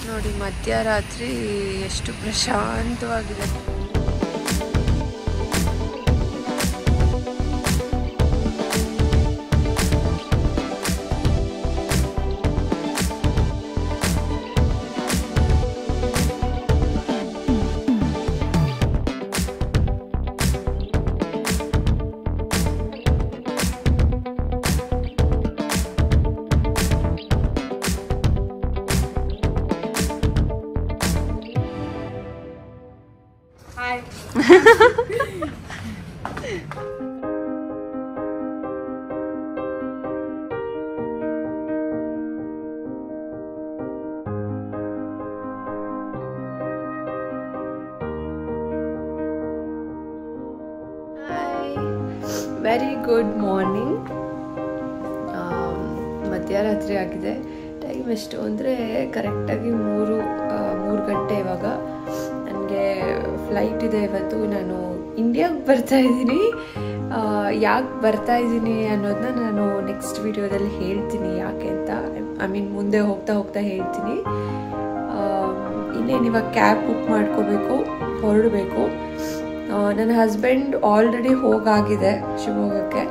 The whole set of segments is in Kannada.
ನೋಡಿ ಮಧ್ಯರಾತ್ರಿ ಎಷ್ಟು ಪ್ರಶಾಂತವಾಗಿದೆ hi hi very good morning ಮಧ್ಯರಾತ್ರಿ ಆಗಿದೆ ಟೈಮ್ ಎಷ್ಟು ಅಂದರೆ ಕರೆಕ್ಟಾಗಿ ಮೂರು ಆ, ಮೂರು ಗಂಟೆ ಇವಾಗ ನನಗೆ ಫ್ಲೈಟ್ ಇದೆ ಇವತ್ತು ನಾನು ಇಂಡಿಯಾಗೆ ಬರ್ತಾ ಇದ್ದೀನಿ ಯಾಕೆ ಬರ್ತಾ ಇದ್ದೀನಿ ಅನ್ನೋದನ್ನ ನಾನು ನೆಕ್ಸ್ಟ್ ವಿಡಿಯೋದಲ್ಲಿ ಹೇಳ್ತೀನಿ ಯಾಕೆ ಅಂತ ಐ ಮೀನ್ ಮುಂದೆ ಹೋಗ್ತಾ ಹೋಗ್ತಾ ಹೇಳ್ತೀನಿ ಆ, ಇನ್ನೇನು ಇವಾಗ ಕ್ಯಾಬ್ ಬುಕ್ ಮಾಡ್ಕೋಬೇಕು ಹೊರಡಬೇಕು ನನ್ನ ಹಸ್ಬೆಂಡ್ ಆಲ್ರೆಡಿ ಹೋಗಾಗಿದೆ ಶಿವಮೊಗ್ಗಕ್ಕೆ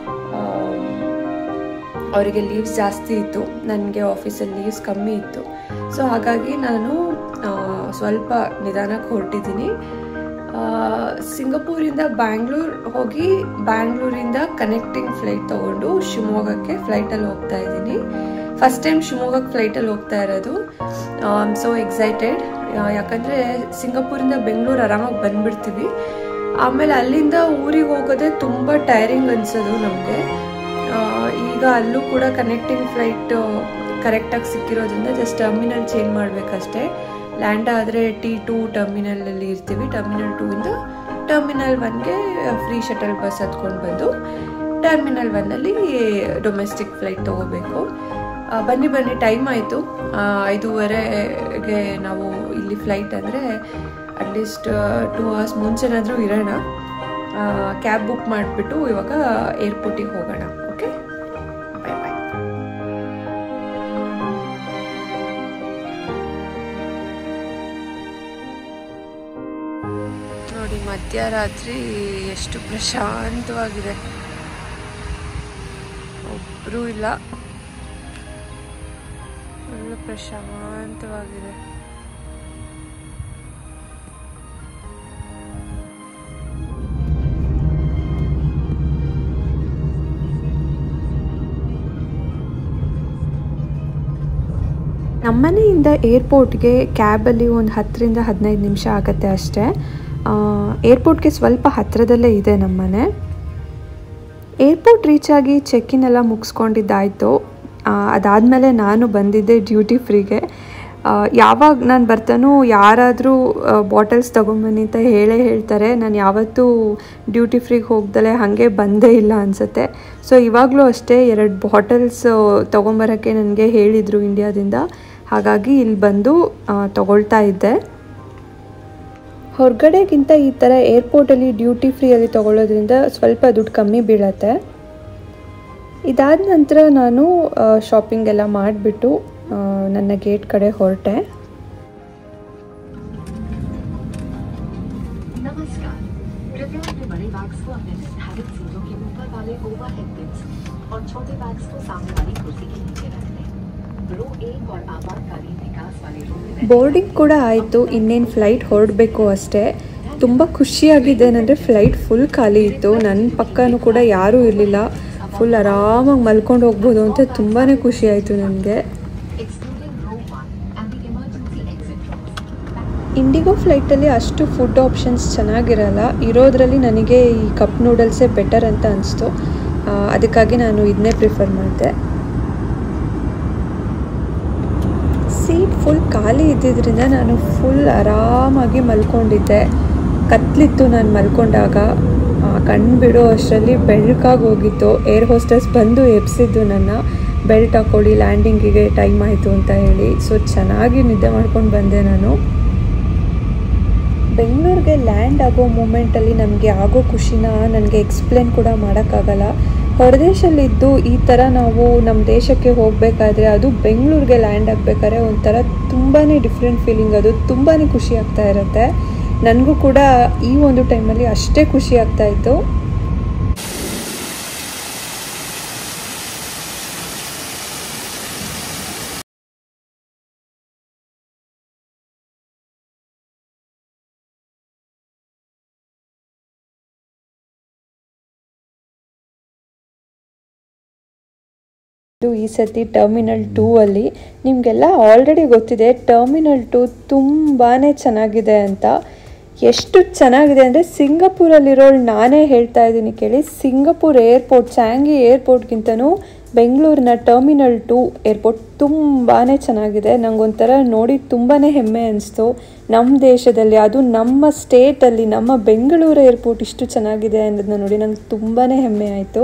ಅವರಿಗೆ ಲೀವ್ಸ್ ಜಾಸ್ತಿ ಇತ್ತು ನನಗೆ ಆಫೀಸಲ್ಲಿ ಲೀವ್ಸ್ ಕಮ್ಮಿ ಇತ್ತು ಸೊ ಹಾಗಾಗಿ ನಾನು ಆ, ಸ್ವಲ್ಪ ನಿಧಾನಕ್ಕೆ ಹೊರಟಿದ್ದೀನಿ ಸಿಂಗಪೂರಿಂದ ಬ್ಯಾಂಗ್ಳೂರ್ ಹೋಗಿ ಬ್ಯಾಂಗ್ಳೂರಿಂದ ಕನೆಕ್ಟಿಂಗ್ ಫ್ಲೈಟ್ ತಗೊಂಡು ಶಿವಮೊಗ್ಗಕ್ಕೆ ಫ್ಲೈಟಲ್ಲಿ ಹೋಗ್ತಾ ಇದ್ದೀನಿ ಫಸ್ಟ್ ಟೈಮ್ ಶಿವಮೊಗ್ಗಕ್ಕೆ ಫ್ಲೈಟಲ್ಲಿ ಹೋಗ್ತಾ ಇರೋದು ಐ ಆಮ್ ಸೋ ಎಕ್ಸೈಟೆಡ್ ಯಾಕಂದರೆ ಸಿಂಗಪೂರಿಂದ ಬೆಂಗಳೂರು ಆರಾಮಾಗಿ ಬಂದ್ಬಿಡ್ತೀವಿ ಆಮೇಲೆ ಅಲ್ಲಿಂದ ಊರಿಗೆ ಹೋಗೋದೇ ತುಂಬ ಟೈರಿಂಗ್ ಅನ್ಸೋದು ನಮಗೆ ಈಗ ಅಲ್ಲೂ ಕೂಡ ಕನೆಕ್ಟಿಂಗ್ ಫ್ಲೈಟ್ ಕರೆಕ್ಟಾಗಿ ಸಿಕ್ಕಿರೋದ್ರಿಂದ ಜಸ್ಟ್ ಟರ್ಮಿನಲ್ ಚೇಂಜ್ ಮಾಡಬೇಕಷ್ಟೇ ಲ್ಯಾಂಡ್ ಆದರೆ ಟಿ ಟು ಟರ್ಮಿನಲಲ್ಲಿ ಇರ್ತೀವಿ ಟರ್ಮಿನಲ್ ಟೂ ಇಂದ ಟರ್ಮಿನಲ್ ಒನ್ಗೆ ಫ್ರೀ ಶಟಲ್ ಬಸ್ ಹತ್ಕೊಂಡು ಬಂದು ಟರ್ಮಿನಲ್ ಒನ್ನಲ್ಲಿ ಡೊಮೆಸ್ಟಿಕ್ ಫ್ಲೈಟ್ ತೊಗೋಬೇಕು ಆ, ಬನ್ನಿ ಬನ್ನಿ ಟೈಮ್ ಆಯಿತು ಐದೂವರೆಗೆ ನಾವು ಇಲ್ಲಿ ಫ್ಲೈಟ್ ಅಂದರೆ ಅಟ್ಲೀಸ್ಟ್ ಟೂ ಅವರ್ಸ್ ಮುಂಚೆನಾದರೂ ಇರೋಣ ಕ್ಯಾಬ್ ಬುಕ್ ಮಾಡಿಬಿಟ್ಟು ಇವಾಗ ಏರ್ಪೋರ್ಟಿಗೆ ಹೋಗೋಣ ಓಕೆ ಬಾಯ್ ಬಾಯ್ ನೋಡಿ ಮಧ್ಯರಾತ್ರಿ ಎಷ್ಟು ಪ್ರಶಾಂತವಾಗಿದೆ ಒಬ್ಬರೂ ಇಲ್ಲ ಒಳ್ಳೆ ಪ್ರಶಾಂತವಾಗಿದೆ ನಮ್ಮನೆಯಿಂದ ಏರ್ಪೋರ್ಟ್ಗೆ ಕ್ಯಾಬಲ್ಲಿ ಒಂದು ಹತ್ತರಿಂದ ಹದಿನೈದು ನಿಮಿಷ ಆಗುತ್ತೆ ಅಷ್ಟೇ ಏರ್ಪೋರ್ಟ್ಗೆ ಸ್ವಲ್ಪ ಹತ್ತಿರದಲ್ಲೇ ಇದೆ ನಮ್ಮನೆ ಏರ್ಪೋರ್ಟ್ ರೀಚ್ ಆಗಿ ಚೆಕ್ಕಿನ್ ಎಲ್ಲ ಮುಗಿಸ್ಕೊಂಡಿದ್ದಾಯಿತು ಅದಾದಮೇಲೆ ನಾನು ಬಂದಿದ್ದೆ ಡ್ಯೂಟಿ ಫ್ರೀಗೆ ಯಾವಾಗ ನಾನು ಬರ್ತಾನೋ ಯಾರಾದರೂ ಬಾಟಲ್ಸ್ ತೊಗೊಂಬನ್ನಿ ಅಂತ ಹೇಳೇ ಹೇಳ್ತಾರೆ ನಾನು ಯಾವತ್ತೂ ಡ್ಯೂಟಿ ಫ್ರೀಗೆ ಹೋಗ್ದಲೆ ಹಾಗೆ ಬಂದೇ ಇಲ್ಲ ಅನಿಸುತ್ತೆ ಸೊ ಇವಾಗಲೂ ಅಷ್ಟೇ ಎರಡು ಬಾಟಲ್ಸ್ ತೊಗೊಂಬರೋಕ್ಕೆ ನನಗೆ ಹೇಳಿದರು ಇಂಡಿಯಾದಿಂದ ಹಾಗಾಗಿ ಇಲ್ಲಿ ಬಂದು ಆ, ತಗೊಳ್ತಾ ಇದ್ದೆ ಹೊರಗಡೆಗಿಂತ ಈ ಥರ ಏರ್ಪೋರ್ಟಲ್ಲಿ ಡ್ಯೂಟಿ ಫ್ರೀಯಲ್ಲಿ ತೊಗೊಳ್ಳೋದ್ರಿಂದ ಸ್ವಲ್ಪ ದುಡ್ಡು ಕಮ್ಮಿ ಬೀಳತ್ತೆ ಇದಾದ ನಂತರ ನಾನು ಶಾಪಿಂಗ್ ಎಲ್ಲ ಮಾಡಿಬಿಟ್ಟು ನನ್ನ ಗೇಟ್ ಕಡೆ ಹೊರಟೆ नमस्कार कृपया अपने बड़े बैग्स को अपने निर्धारित सीटों के ऊपर वाले ओवरहेड बिन्स और छोटे बैग्स को सामने वाली कुर्सी के नीचे रख दें रो एक और आपातकालीन विकास वाले रो में बैठे ಬೋರ್ಡಿಂಗ್ ಕೂಡ ಆಯಿತು ಇನ್ನೇನು ಫ್ಲೈಟ್ ಹೊರಡಬೇಕು ಅಷ್ಟೇ ತುಂಬ ಖುಷಿಯಾಗಿದ್ದೇನೆಂದರೆ ಫ್ಲೈಟ್ ಫುಲ್ ಖಾಲಿ ಇತ್ತು ನನ್ನ ಪಕ್ಕನೂ ಕೂಡ ಯಾರೂ ಇರಲಿಲ್ಲ ಫುಲ್ ಆರಾಮಾಗಿ ಮಲ್ಕೊಂಡು ಹೋಗ್ಬೋದು ಅಂತ ತುಂಬಾ ಖುಷಿ ಆಯಿತು ನನಗೆ excluding row 1 and the emergency exit doors. IndiGo ಫ್ಲೈಟಲ್ಲಿ ಅಷ್ಟು ಫುಡ್ ಆಪ್ಷನ್ಸ್ ಚೆನ್ನಾಗಿರಲ್ಲ ಇರೋದ್ರಲ್ಲಿ ನನಗೆ ಈ ಕಪ್ ನೂಡಲ್ಸೇ ಬೆಟರ್ ಅಂತ ಅನಿಸ್ತು ಅದಕ್ಕಾಗಿ ನಾನು ಇದನ್ನೇ ಪ್ರಿಫರ್ ಮಾಡಿದೆ ಸೀಟ್ ಫುಲ್ ಖಾಲಿ ಇದ್ದಿದ್ದರಿಂದ ನಾನು ಫುಲ್ ಆರಾಮಾಗಿ ಮಲ್ಕೊಂಡಿದ್ದೆ ಕತ್ಲಿತ್ತು ನಾನು ಮಲ್ಕೊಂಡಾಗ ಆ, ಕಣ್ಣು ಬಿಡೋ ಅಷ್ಟರಲ್ಲಿ ಬೆಳಕಾಗಿ ಹೋಗಿತ್ತು ಏರ್ ಹೋಸ್ಟೆಸ್ ಬಂದು ಎಬ್ಸಿದ್ದು ನನ್ನ ಬೆಲ್ಟ್ ಹಾಕ್ಕೊಳ್ಳಿ ಲ್ಯಾಂಡಿಂಗಿಗೆ ಟೈಮ್ ಆಯಿತು ಅಂತ ಹೇಳಿ ಸೊ ಚೆನ್ನಾಗಿ ನಿದ್ದೆ ಮಾಡ್ಕೊಂಡು ಬಂದೆ ನಾನು ಬೆಂಗಳೂರಿಗೆ ಲ್ಯಾಂಡ್ ಆಗೋ ಮೂಮೆಂಟಲ್ಲಿ ನಮಗೆ ಆಗೋ ಖುಷಿನ ನನಗೆ ಎಕ್ಸ್ಪ್ಲೇನ್ ಕೂಡ ಮಾಡೋಕ್ಕಾಗಲ್ಲ ಹೊರದೇಶಲ್ಲಿದ್ದು ಈ ಥರ ನಾವು ನಮ್ಮ ದೇಶಕ್ಕೆ ಹೋಗಬೇಕಾದ್ರೆ ಅದು ಬೆಂಗಳೂರಿಗೆ ಲ್ಯಾಂಡ್ ಆಗಬೇಕಾದ್ರೆ ಒಂಥರ ತುಂಬಾ ಡಿಫ್ರೆಂಟ್ ಫೀಲಿಂಗ್ ಅದು ತುಂಬಾ ಖುಷಿ ಆಗ್ತಾ ಇರುತ್ತೆ ನನಗೂ ಕೂಡ ಈ ಒಂದು ಟೈಮಲ್ಲಿ ಅಷ್ಟೇ ಖುಷಿ ಆಗ್ತಾ ಇತ್ತು ಇದು ಈ ಸತಿ ಟರ್ಮಿನಲ್ ಟೂ ಅಲ್ಲಿ ನಿಮಗೆಲ್ಲ ಆಲ್ರೆಡಿ ಗೊತ್ತಿದೆ ಟರ್ಮಿನಲ್ ಟೂ ತುಂಬಾ ಚೆನ್ನಾಗಿದೆ ಅಂತ ಎಷ್ಟು ಚೆನ್ನಾಗಿದೆ ಅಂದರೆ ಸಿಂಗಪೂರಲ್ಲಿರೋಳು ನಾನೇ ಹೇಳ್ತಾ ಇದ್ದೀನಿ ಕೇಳಿ ಸಿಂಗಪೂರ್ ಏರ್ಪೋರ್ಟ್ ಚಾಂಗಿ ಏರ್ಪೋರ್ಟ್ಗಿಂತನೂ ಬೆಂಗಳೂರಿನ ಟರ್ಮಿನಲ್ ಟೂ ಏರ್ಪೋರ್ಟ್ ತುಂಬಾ ಚೆನ್ನಾಗಿದೆ ನಂಗೊಂಥರ ನೋಡಿ ತುಂಬಾ ಹೆಮ್ಮೆ ಅನಿಸ್ತು ನಮ್ಮ ದೇಶದಲ್ಲಿ ಅದು ನಮ್ಮ ಸ್ಟೇಟಲ್ಲಿ ನಮ್ಮ ಬೆಂಗಳೂರು ಏರ್ಪೋರ್ಟ್ ಇಷ್ಟು ಚೆನ್ನಾಗಿದೆ ಅನ್ನೋದನ್ನ ನೋಡಿ ನಂಗೆ ತುಂಬಾ ಹೆಮ್ಮೆ ಆಯಿತು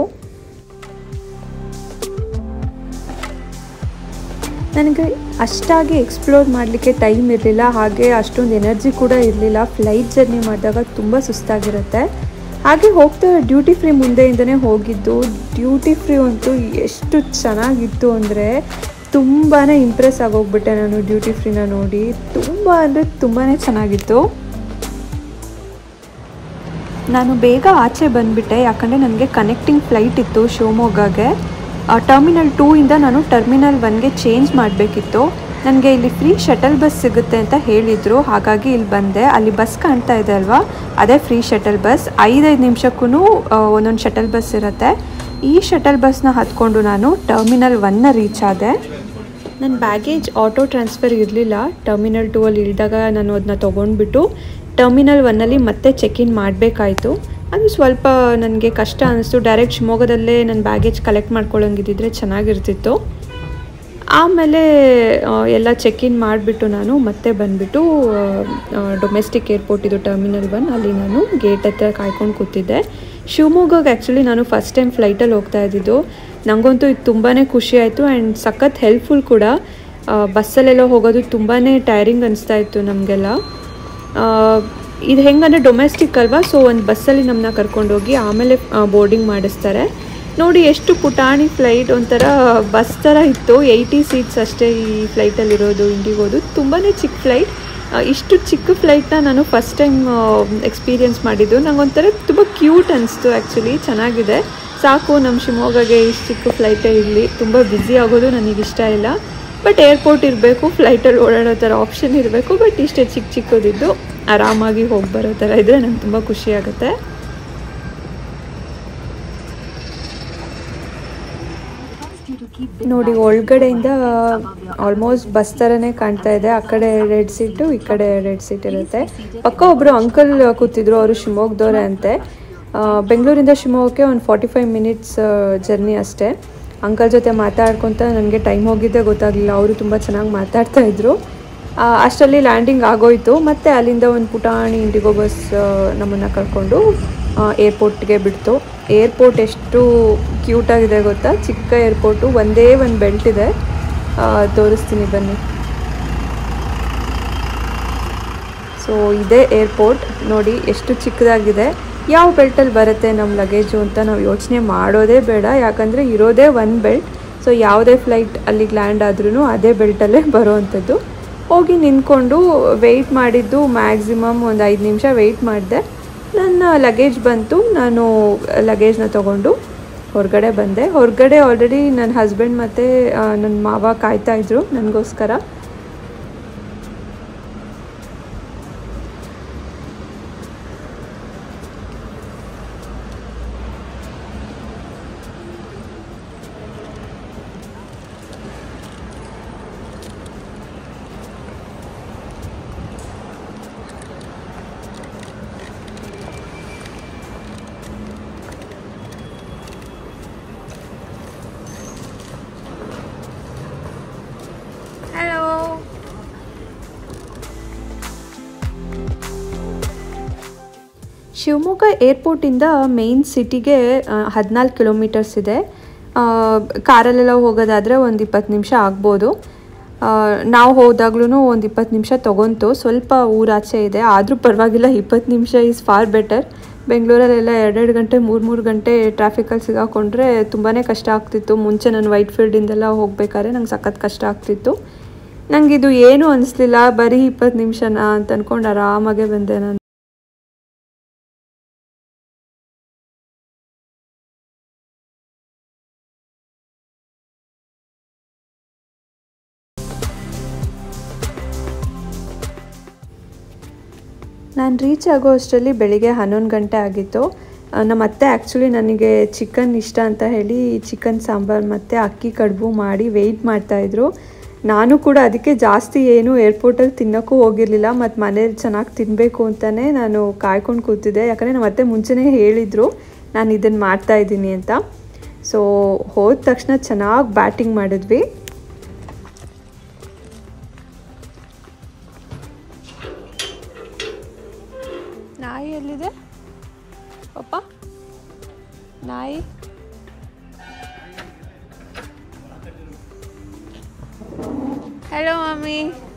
ನನಗೆ ಅಷ್ಟಾಗಿ ಎಕ್ಸ್ಪ್ಲೋರ್ ಮಾಡಲಿಕ್ಕೆ ಟೈಮ್ ಇರಲಿಲ್ಲ ಹಾಗೆ ಅಷ್ಟೊಂದು ಎನರ್ಜಿ ಕೂಡ ಇರಲಿಲ್ಲ ಫ್ಲೈಟ್ ಜರ್ನಿ ಮಾಡಿದಾಗ ತುಂಬ ಸುಸ್ತಾಗಿರುತ್ತೆ ಹಾಗೆ ಹೋಗ್ತಾ ಡ್ಯೂಟಿ ಫ್ರೀ ಮುಂದೆಯಿಂದನೇ ಹೋಗಿದ್ದು ಡ್ಯೂಟಿ ಫ್ರೀ ಅಂತೂ ಎಷ್ಟು ಚೆನ್ನಾಗಿತ್ತು ಅಂದರೆ ತುಂಬಾ ಇಂಪ್ರೆಸ್ ಆಗೋಗ್ಬಿಟ್ಟೆ ನಾನು ಡ್ಯೂಟಿ ಫ್ರೀನ ನೋಡಿ ತುಂಬ ಅಂದರೆ ತುಂಬಾ ಚೆನ್ನಾಗಿತ್ತು ನಾನು ಬೇಗ ಆಚೆ ಬಂದುಬಿಟ್ಟೆ ಯಾಕಂದರೆ ನನಗೆ ಕನೆಕ್ಟಿಂಗ್ ಫ್ಲೈಟ್ ಇತ್ತು ಶಿವಮೊಗ್ಗಗೆ ಟರ್ಮಿನಲ್ ಟೂ ಇಂದ ನಾನು ಟರ್ಮಿನಲ್ ಒನ್ಗೆ ಚೇಂಜ್ ಮಾಡಬೇಕಿತ್ತು ನನಗೆ ಇಲ್ಲಿ ಫ್ರೀ ಶಟಲ್ ಬಸ್ ಸಿಗುತ್ತೆ ಅಂತ ಹೇಳಿದರು ಹಾಗಾಗಿ ಇಲ್ಲಿ ಬಂದೆ ಅಲ್ಲಿ ಬಸ್ ಕಾಣ್ತಾ ಇದೆ ಅಲ್ವಾ ಅದೇ ಫ್ರೀ ಶಟಲ್ ಬಸ್ ಐದೈದು ನಿಮಿಷಕ್ಕೂ ಒಂದೊಂದು ಶಟಲ್ ಬಸ್ ಇರುತ್ತೆ ಈ ಶಟಲ್ ಬಸ್ನ ಹತ್ಕೊಂಡು ನಾನು ಟರ್ಮಿನಲ್ ಒನ್ನ ರೀಚ್ ಆದೆ ನನ್ನ ಬ್ಯಾಗೇಜ್ ಆಟೋ ಟ್ರಾನ್ಸ್ಫರ್ ಇರಲಿಲ್ಲ ಟರ್ಮಿನಲ್ ಟೂ ಅಲ್ಲಿ ಇಳಿದಾಗ ನಾನು ಅದನ್ನ ತೊಗೊಂಡ್ಬಿಟ್ಟು ಟರ್ಮಿನಲ್ ಒನ್ನಲ್ಲಿ ಮತ್ತೆ ಚೆಕ್ ಇನ್ ಮಾಡಬೇಕಾಯಿತು ಅದು ಸ್ವಲ್ಪ ನನಗೆ ಕಷ್ಟ ಅನ್ನಿಸ್ತು ಡೈರೆಕ್ಟ್ ಶಿವಮೊಗ್ಗದಲ್ಲೇ ನನ್ನ ಬ್ಯಾಗೇಜ್ ಕಲೆಕ್ಟ್ ಮಾಡ್ಕೊಳ್ಳೋಂಗಿದ್ದಿದ್ರೆ ಚೆನ್ನಾಗಿರ್ತಿತ್ತು ಆಮೇಲೆ ಆ, ಎಲ್ಲ ಚೆಕ್ ಇನ್ ಮಾಡಿಬಿಟ್ಟು ನಾನು ಮತ್ತೆ ಬಂದುಬಿಟ್ಟು ಡೊಮೆಸ್ಟಿಕ್ ಏರ್ಪೋರ್ಟ್ ಇದು ಟರ್ಮಿನಲ್ ಒನ್ ಅಲ್ಲಿ ನಾನು ಗೇಟ್ ಹತ್ರ ಕಾಯ್ಕೊಂಡು ಕೂತಿದ್ದೆ ಶಿವಮೊಗ್ಗಕ್ಕೆ ಆ್ಯಕ್ಚುಲಿ ನಾನು ಫಸ್ಟ್ ಟೈಮ್ ಫ್ಲೈಟಲ್ಲಿ ಹೋಗ್ತಾ ಇದ್ದಿದ್ದು ನನಗಂತೂ ಇದು ತುಂಬಾ ಖುಷಿ ಆಯಿತು ಆ್ಯಂಡ್ ಸಖತ್ ಹೆಲ್ಪ್ಫುಲ್ ಕೂಡ ಆ, ಬಸ್ಸಲ್ಲೆಲ್ಲ ಹೋಗೋದು ತುಂಬಾ ಟೈರಿಂಗ್ ಅನಿಸ್ತಾ ಇತ್ತು ನಮಗೆಲ್ಲ ಇದು ಹೆಂಗಂದರೆ ಡೊಮೆಸ್ಟಿಕ್ ಅಲ್ವಾ ಸೊ ಒಂದು ಬಸ್ಸಲ್ಲಿ ನಮ್ಮನ್ನ ಕರ್ಕೊಂಡೋಗಿ ಆಮೇಲೆ ಬೋರ್ಡಿಂಗ್ ಮಾಡಿಸ್ತಾರೆ ನೋಡಿ ಎಷ್ಟು ಪುಟಾಣಿ ಫ್ಲೈಟ್ ಒಂಥರ ಬಸ್ ಥರ ಇತ್ತು ಏಯ್ಟಿ ಸೀಟ್ಸ್ ಅಷ್ಟೇ ಈ ಫ್ಲೈಟಲ್ಲಿರೋದು ಇಂಡಿಗೋದು ತುಂಬಾ ಚಿಕ್ಕ ಫ್ಲೈಟ್ ಇಷ್ಟು ಚಿಕ್ಕ ಫ್ಲೈಟ್ನ ನಾನು ಫಸ್ಟ್ ಟೈಮ್ ಎಕ್ಸ್ಪೀರಿಯೆನ್ಸ್ ಮಾಡಿದ್ದು ನಂಗೊಂಥರ ತುಂಬ ಕ್ಯೂಟ್ ಅನಿಸ್ತು ಆ್ಯಕ್ಚುಲಿ ಚೆನ್ನಾಗಿದೆ ಸಾಕು ನಮ್ಮ ಶಿವಮೊಗ್ಗಗೆ ಇಷ್ಟು ಚಿಕ್ಕ ಫ್ಲೈಟೇ ಇರಲಿ ತುಂಬ ಬ್ಯುಸಿ ಆಗೋದು ನನಗಿಷ್ಟ ಇಲ್ಲ ಬಟ್ ಏರ್ಪೋರ್ಟ್ ಇರಬೇಕು ಫ್ಲೈಟಲ್ಲಿ ಓಡಾಡೋ ಥರ ಆಪ್ಷನ್ ಇರಬೇಕು ಬಟ್ ಇಷ್ಟೇ ಚಿಕ್ಕ ಚಿಕ್ಕದಿದ್ದು ಆರಾಮಾಗಿ ಹೋಗಿ ಬರೋ ಥರ ಇದ್ದರೆ ನಂಗೆ ತುಂಬ ಖುಷಿ ಆಗುತ್ತೆ ನೋಡಿ ಒಳಗಡೆಯಿಂದ ಆಲ್ಮೋಸ್ಟ್ ಬಸ್ ಥರನೇ ಕಾಣ್ತಾ ಇದೆ ಆ ಕಡೆ ರೆಡ್ ಸೀಟು ಈ ಕಡೆ ರೆಡ್ ಸೀಟ್ ಇರುತ್ತೆ ಪಕ್ಕ ಒಬ್ಬರು ಅಂಕಲ್ ಕೂತಿದ್ರು ಅವರು ಶಿವಮೊಗ್ಗದವ್ರೆ ಅಂತೆ ಆ, ಬೆಂಗಳೂರಿಂದ ಶಿವಮೊಗ್ಗಕ್ಕೆ ಒಂದು ಫಾರ್ಟಿ ಫೈವ್ ಮಿನಿಟ್ಸ್ ಜರ್ನಿ ಅಷ್ಟೇ ಅಂಕಲ್ ಜೊತೆ ಮಾತಾಡ್ಕೊತ ನನಗೆ ಟೈಮ್ ಹೋಗಿದ್ದೇ ಗೊತ್ತಾಗಲಿಲ್ಲ ಅವರು ತುಂಬ ಚೆನ್ನಾಗಿ ಮಾತಾಡ್ತಾ ಇದ್ರು ಆ, ಅಷ್ಟರಲ್ಲಿ ಲ್ಯಾಂಡಿಂಗ್ ಆಗೋಯ್ತು ಮತ್ತು ಅಲ್ಲಿಂದ ಒಂದು ಪುಟಾಣಿ ಇಂಡಿಗೋ ಬಸ್ ನಮ್ಮನ್ನು ಕರ್ಕೊಂಡು ಏರ್ಪೋರ್ಟ್ಗೆ ಬಿಡ್ತು ಏರ್ಪೋರ್ಟ್ ಎಷ್ಟು ಕ್ಯೂಟಾಗಿದೆ ಗೊತ್ತಾ ಚಿಕ್ಕ ಏರ್ಪೋರ್ಟು ಒಂದೇ ಒಂದು ಬೆಲ್ಟ್ ಇದೆ ಆ, ತೋರಿಸ್ತೀನಿ ಬನ್ನಿ ಸೊ ಇದೇ ಏರ್ಪೋರ್ಟ್ ನೋಡಿ ಎಷ್ಟು ಚಿಕ್ಕದಾಗಿದೆ ಯಾವ ಬೆಲ್ಟಲ್ಲಿ ಬರುತ್ತೆ ನಮ್ಮ ಲಗೇಜು ಅಂತ ನಾವು ಯೋಚನೆ ಮಾಡೋದೇ ಬೇಡ ಯಾಕಂದರೆ ಇರೋದೇ ಒನ್ ಬೆಲ್ಟ್ ಸೊ ಯಾವುದೇ ಫ್ಲೈಟ್ ಅಲ್ಲಿಗೆ ಲ್ಯಾಂಡ್ ಆದ್ರೂ ಅದೇ ಬೆಲ್ಟಲ್ಲೇ ಬರೋವಂಥದ್ದು ಹೋಗಿ ನಿಂತ್ಕೊಂಡು ವೆಯ್ಟ್ ಮಾಡಿದ್ದು ಮ್ಯಾಕ್ಸಿಮಮ್ ಒಂದು ಐದು ನಿಮಿಷ ವೆಯ್ಟ್ ಮಾಡಿದೆ ನನ್ನ ಲಗೇಜ್ ಬಂತು ನಾನು ಲಗೇಜ್ನ ತೊಗೊಂಡು ಹೊರಗಡೆ ಬಂದೆ ಹೊರಗಡೆ ಆಲ್ರೆಡಿ ನನ್ನ ಹಸ್ಬೆಂಡ್ ಮತ್ತು ನನ್ನ ಮಾವ ಕಾಯ್ತಾ ಇದ್ರು ನನಗೋಸ್ಕರ ಶಿವಮೊಗ್ಗ ಏರ್ಪೋರ್ಟಿಂದ ಮೇನ್ ಸಿಟಿಗೆ ಹದಿನಾಲ್ಕು ಕಿಲೋಮೀಟರ್ಸ್ ಇದೆ ಆ, ಕಾರಲ್ಲೆಲ್ಲ ಹೋಗೋದಾದರೆ ಒಂದು ಇಪ್ಪತ್ತು ನಿಮಿಷ ಆಗ್ಬೋದು ಆ, ನಾವು ಹೋದಾಗ್ಲೂ ಒಂದು ಇಪ್ಪತ್ತು ನಿಮಿಷ ತೊಗೊಂತು ಸ್ವಲ್ಪ ಊರಾಚೆ ಇದೆ ಆದರೂ ಪರವಾಗಿಲ್ಲ ಇಪ್ಪತ್ತು ನಿಮಿಷ ಈಸ್ ಫಾರ್ ಬೆಟರ್ ಬೆಂಗಳೂರಲ್ಲೆಲ್ಲ ಎರಡೆರಡು ಗಂಟೆ ಮೂರು ಮೂರು ಗಂಟೆ ಟ್ರಾಫಿಕಲ್ಲಿ ಸಿಗಾಕೊಂಡ್ರೆ ತುಂಬಾ ಕಷ್ಟ ಆಗ್ತಿತ್ತು ಮುಂಚೆ ನಾನು ವೈಟ್ ಫೀಲ್ಡಿಂದೆಲ್ಲ ಹೋಗ್ಬೇಕಾದ್ರೆ ನಂಗೆ ಸಖತ್ ಕಷ್ಟ ಆಗ್ತಿತ್ತು ನಂಗೆ ಇದು ಏನೂ ಅನಿಸ್ಲಿಲ್ಲ ಬರೀ ಇಪ್ಪತ್ತು ನಿಮಿಷನಾ ಅಂತ ಅಂದ್ಕೊಂಡು ಆರಾಮಾಗೆ ಬಂದೆ ನಾನು ನಾನು ರೀಚ್ ಆಗೋ ಅಷ್ಟರಲ್ಲಿ ಬೆಳಿಗ್ಗೆ ಹನ್ನೊಂದು ಗಂಟೆ ಆಗಿತ್ತು ಆ, ನಮ್ಮ ಅತ್ತೆ ಆ್ಯಕ್ಚುಲಿ ನನಗೆ ಚಿಕನ್ ಇಷ್ಟ ಅಂತ ಹೇಳಿ ಚಿಕನ್ ಸಾಂಬಾರು ಮತ್ತು ಅಕ್ಕಿ ಕಡುಬು ಮಾಡಿ ವೆಯ್ಟ್ ಮಾಡ್ತಾಯಿದ್ರು ನಾನು ಕೂಡ ಅದಕ್ಕೆ ಜಾಸ್ತಿ ಏನು ಏರ್ಪೋರ್ಟಲ್ಲಿ ತಿನ್ನೋಕ್ಕೂ ಹೋಗಿರಲಿಲ್ಲ ಮತ್ತು ಮನೇಲಿ ಚೆನ್ನಾಗಿ ತಿನ್ನಬೇಕು ಅಂತಲೇ ನಾನು ಕಾಯ್ಕೊಂಡು ಕೂತಿದ್ದೆ ಯಾಕಂದರೆ ನಮ್ಮ ಅತ್ತೆ ಮುಂಚೆನೇ ಹೇಳಿದರು ನಾನು ಇದನ್ನು ಮಾಡ್ತಾ ಇದ್ದೀನಿ ಅಂತ ಸೊ ಹೋದ ತಕ್ಷಣ ಚೆನ್ನಾಗಿ ಬ್ಯಾಟಿಂಗ್ ಮಾಡಿದ್ವಿ ನಾಯಿ ಎಲ್ಲಿದೆ ಪಪ್ಪ ನಾಯಿ ಹಲೋ ಮಮ್ಮಿ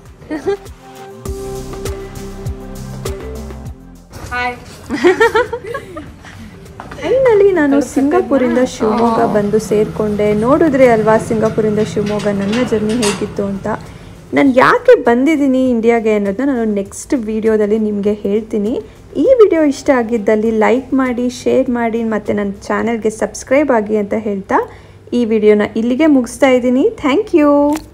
ಫೈನಲಿ ನಾನು ಸಿಂಗಾಪುರಿಂದ ಶಿವಮೊಗ್ಗ ಬಂದು ಸೇರಿಕೊಂಡೆ ನೋಡಿದ್ರಿ ಅಲ್ವಾ ಸಿಂಗಾಪುರಿಂದ ಶಿವಮೊಗ್ಗ ನನ್ನ ಜರ್ನಿ ಹೇಗಿತ್ತು ಅಂತ ನಾನು ಯಾಕೆ ಬಂದಿದ್ದೀನಿ ಇಂಡಿಯಾಗೆ ಅನ್ನೋದನ್ನ ನಾನು ನೆಕ್ಸ್ಟ್ ವಿಡಿಯೋದಲ್ಲಿ ನಿಮಗೆ ಹೇಳ್ತೀನಿ ಈ ವಿಡಿಯೋ ಇಷ್ಟ ಆಗಿದ್ದಲ್ಲಿ ಲೈಕ್ ಮಾಡಿ ಶೇರ್ ಮಾಡಿ ಮತ್ತು ನನ್ನ ಚಾನಲ್ಗೆ ಸಬ್ಸ್ಕ್ರೈಬ್ ಆಗಿ ಅಂತ ಹೇಳ್ತಾ ಈ ವಿಡಿಯೋನ ಇಲ್ಲಿಗೆ ಮುಗಿಸ್ತಾ ಇದ್ದೀನಿ ಥ್ಯಾಂಕ್ ಯು